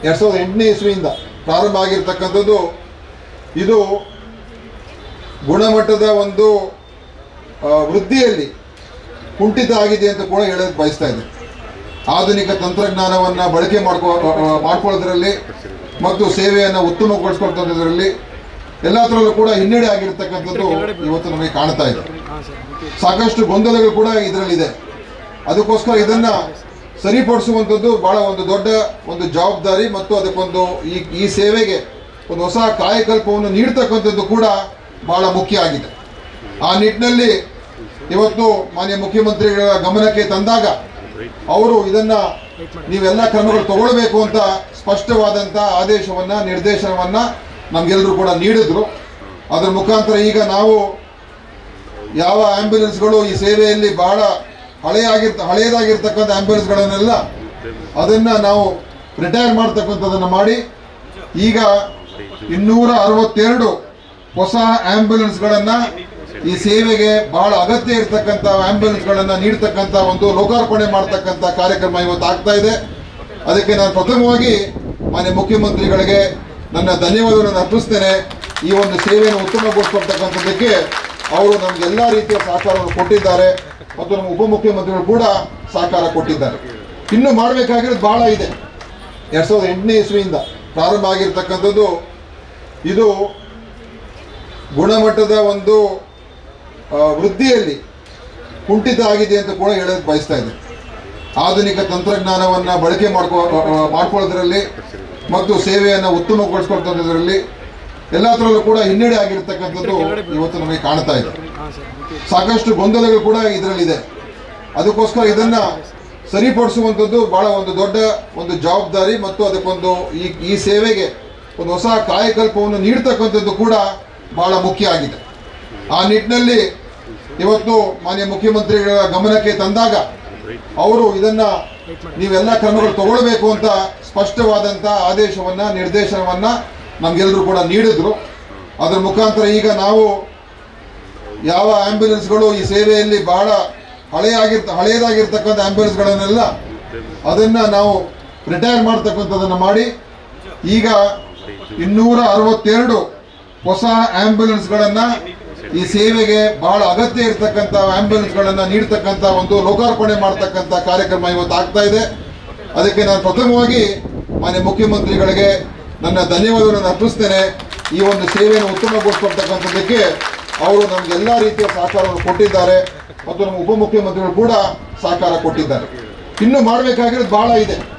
ಎರಡು ಸಾವಿರದ ಎಂಟನೇ ಇಸ್ವಿಯಿಂದ ಪ್ರಾರಂಭ ಆಗಿರ್ತಕ್ಕಂಥದ್ದು ಇದು ಗುಣಮಟ್ಟದ ಒಂದು ಆ, ವೃದ್ಧಿಯಲ್ಲಿ ಕುಂಠಿತ ಆಗಿದೆ ಅಂತ ಕೂಡ ಹೇಳೋಕೆ ಬಯಸ್ತಾ ಇದ್ದೀನಿ ಆಧುನಿಕ ತಂತ್ರಜ್ಞಾನವನ್ನು ಬಳಕೆ ಮಾಡ್ಕೊ ಆ, ಮಾಡ್ಕೊಳ್ಳೋದ್ರಲ್ಲಿ ಮತ್ತು ಸೇವೆಯನ್ನು ಉತ್ತಮಗೊಳಿಸ್ಕೊಳ್ತದ್ರಲ್ಲಿ ಎಲ್ಲ ಥರಲ್ಲೂ ಕೂಡ ಹಿನ್ನಡೆ ಆಗಿರ್ತಕ್ಕಂಥದ್ದು ಇವತ್ತು ನಮಗೆ ಕಾಣ್ತಾ ಇದೆ ಸಾಕಷ್ಟು ಗೊಂದಲಗಳು ಕೂಡ ಇದರಲ್ಲಿದೆ ಅದಕ್ಕೋಸ್ಕರ ಇದನ್ನ ಸರಿಪಡಿಸುವಂಥದ್ದು ಬಹಳ ಒಂದು ದೊಡ್ಡ ಒಂದು ಜವಾಬ್ದಾರಿ ಮತ್ತು ಅದಕ್ಕೊಂದು ಈ ಈ ಸೇವೆಗೆ ಒಂದು ಹೊಸ ಕಾಯಕಲ್ಪವನ್ನು ನೀಡ್ತಕ್ಕಂಥದ್ದು ಕೂಡ ಬಹಳ ಮುಖ್ಯ ಆಗಿದೆ ಆ ನಿಟ್ಟಿನಲ್ಲಿ ಇವತ್ತು ಮಾನ್ಯ ಮುಖ್ಯಮಂತ್ರಿಗಳ ಗಮನಕ್ಕೆ ತಂದಾಗ ಅವರು ಇದನ್ನ ನೀವೆಲ್ಲ ಕ್ರಮಗಳು ತಗೊಳ್ಬೇಕು ಅಂತ ಸ್ಪಷ್ಟವಾದಂಥ ಆದೇಶವನ್ನ ನಿರ್ದೇಶನವನ್ನ ನಮ್ಗೆಲ್ಲರೂ ಕೂಡ ನೀಡಿದ್ರು ಅದರ ಮುಖಾಂತರ ಈಗ ನಾವು ಯಾವ ಆಂಬ್ಯುಲೆನ್ಸ್ಗಳು ಈ ಸೇವೆಯಲ್ಲಿ ಬಹಳ ಹಳೆಯಾಗಿರ್ತ ಹಳೆಯದಾಗಿರ್ತಕ್ಕಂಥ ಆಂಬ್ಯುಲೆನ್ಸ್ಗಳನ್ನೆಲ್ಲ ಅದನ್ನು ನಾವು ರಿಟೈರ್ ಮಾಡ್ತಕ್ಕಂಥದ್ದನ್ನು ಮಾಡಿ ಈಗ ಇನ್ನೂರ ಅರವತ್ತೆರಡು ಹೊಸ ಆಂಬ್ಯುಲೆನ್ಸ್ಗಳನ್ನು ಈ ಸೇವೆಗೆ ಬಹಳ ಅಗತ್ಯ ಇರತಕ್ಕಂಥ ಆಂಬ್ಯುಲೆನ್ಸ್ಗಳನ್ನು ನೀಡ್ತಕ್ಕಂಥ ಒಂದು ಲೋಕಾರ್ಪಣೆ ಮಾಡ್ತಕ್ಕಂಥ ಕಾರ್ಯಕ್ರಮ ಇವತ್ತು ಆಗ್ತಾ ಇದೆ ಅದಕ್ಕೆ ನಾನು ಪ್ರಥಮವಾಗಿ ಮಾನ್ಯ ಮುಖ್ಯಮಂತ್ರಿಗಳಿಗೆ ನನ್ನ ಧನ್ಯವಾದಗಳನ್ನು ಅರ್ಪಿಸ್ತೇನೆ ಈ ಒಂದು ಸೇವೆಯನ್ನು ಉತ್ತಮಗೊಳಿಸ್ಕೊಳ್ತಕ್ಕಂಥದ್ದಕ್ಕೆ ಅವರು ನಮ್ಗೆ ಎಲ್ಲ ರೀತಿಯ ಸಹಕಾರವನ್ನು ಕೊಟ್ಟಿದ್ದಾರೆ ಮತ್ತು ನಮ್ಮ ಉಪಮುಖ್ಯಮಂತ್ರಿಗಳು ಕೂಡ ಸಹಕಾರ ಕೊಟ್ಟಿದ್ದಾರೆ ಇನ್ನು ಮಾಡಬೇಕಾಗಿರೋದು ಬಹಳ ಇದೆ ಎರಡು ಸಾವಿರದ ಎಂಟನೇ ಇಸ್ವಿಯಿಂದ ಪ್ರಾರಂಭ ಆಗಿರ್ತಕ್ಕಂಥದ್ದು ಇದು ಗುಣಮಟ್ಟದ ಒಂದು ಆ, ವೃದ್ಧಿಯಲ್ಲಿ ಕುಂಠಿತ ಆಗಿದೆ ಅಂತ ಕೂಡ ಹೇಳೋಕೆ ಬಯಸ್ತಾ ಇದ್ದೀನಿ ಆಧುನಿಕ ತಂತ್ರಜ್ಞಾನವನ್ನು ಬಳಕೆ ಮಾಡ್ಕೊ ಆ, ಆ, ಮಾಡ್ಕೊಳ್ಳೋದ್ರಲ್ಲಿ ಮತ್ತು ಸೇವೆಯನ್ನು ಉತ್ತಮಗೊಳಿಸ್ಕೊಳ್ತದ್ರಲ್ಲಿ ಎಲ್ಲ ಥರಲ್ಲೂ ಕೂಡ ಹಿನ್ನಡೆ ಆಗಿರ್ತಕ್ಕಂಥದ್ದು ಇವತ್ತು ನಮಗೆ ಕಾಣ್ತಾ ಇದೆ ಸಾಕಷ್ಟು ಗೊಂದಲಗಳು ಕೂಡ ಇದರಲ್ಲಿದೆ ಅದಕ್ಕೋಸ್ಕರ ಇದನ್ನ ಸರಿಪಡಿಸುವಂಥದ್ದು ಬಹಳ ಒಂದು ದೊಡ್ಡ ಒಂದು ಜವಾಬ್ದಾರಿ ಮತ್ತು ಅದಕ್ಕೊಂದು ಈ ಈ ಸೇವೆಗೆ ಒಂದು ಹೊಸ ಕಾಯಕಲ್ಪವನ್ನು ನೀಡ್ತಕ್ಕಂಥದ್ದು ಕೂಡ ಬಹಳ ಮುಖ್ಯ ಆಗಿದೆ ಆ ನಿಟ್ಟಿನಲ್ಲಿ ಇವತ್ತು ಮಾನ್ಯ ಮುಖ್ಯಮಂತ್ರಿಗಳ ಗಮನಕ್ಕೆ ತಂದಾಗ ಅವರು ಇದನ್ನ ನೀವೆಲ್ಲ ಕ್ರಮಗಳು ತಗೊಳ್ಬೇಕು ಅಂತ ಸ್ಪಷ್ಟವಾದಂಥ ಆದೇಶವನ್ನ ನಿರ್ದೇಶನವನ್ನ ನಮ್ಗೆಲ್ಲರೂ ಕೂಡ ನೀಡಿದ್ರು ಅದರ ಮುಖಾಂತರ ಈಗ ನಾವು ಯಾವ ಆಂಬ್ಯುಲೆನ್ಸ್ಗಳು ಈ ಸೇವೆಯಲ್ಲಿ ಬಹಳ ಹಳೆಯಾಗಿರ್ತ ಹಳೆಯದಾಗಿರ್ತಕ್ಕಂಥ ಆಂಬ್ಯುಲೆನ್ಸ್ಗಳನ್ನೆಲ್ಲ ಅದನ್ನು ನಾವು ರಿಟೈರ್ ಮಾಡ್ತಕ್ಕಂಥದ್ದನ್ನು ಮಾಡಿ ಈಗ ಇನ್ನೂರ ಅರವತ್ತೆರಡು ಹೊಸ ಆಂಬ್ಯುಲೆನ್ಸ್ಗಳನ್ನು ಈ ಸೇವೆಗೆ ಬಹಳ ಅಗತ್ಯ ಇರತಕ್ಕಂಥ ಆಂಬ್ಯುಲೆನ್ಸ್ಗಳನ್ನು ನೀಡ್ತಕ್ಕಂಥ ಒಂದು ಲೋಕಾರ್ಪಣೆ ಮಾಡ್ತಕ್ಕಂಥ ಕಾರ್ಯಕ್ರಮ ಇವತ್ತು ಆಗ್ತಾ ಇದೆ ಅದಕ್ಕೆ ನಾನು ಪ್ರಥಮವಾಗಿ ಮಾನ್ಯ ಮುಖ್ಯಮಂತ್ರಿಗಳಿಗೆ ನನ್ನ ಧನ್ಯವಾದಗಳನ್ನು ಅರ್ಪಿಸ್ತೇನೆ ಈ ಒಂದು ಸೇವೆಯನ್ನು ಉತ್ತಮಗೊಳಿಸ್ಕೊಳ್ತಕ್ಕಂಥದ್ದಕ್ಕೆ ಅವರು ನಮ್ಗೆ ಎಲ್ಲ ರೀತಿಯ ಸಹಕಾರವನ್ನು ಕೊಟ್ಟಿದ್ದಾರೆ ಮತ್ತು ನಮ್ಮ ಉಪಮುಖ್ಯಮಂತ್ರಿಗಳು ಕೂಡ ಸಹಕಾರ ಕೊಟ್ಟಿದ್ದಾರೆ ಇನ್ನು ಮಾಡಬೇಕಾಗಿರೋದು ಬಹಳ ಇದೆ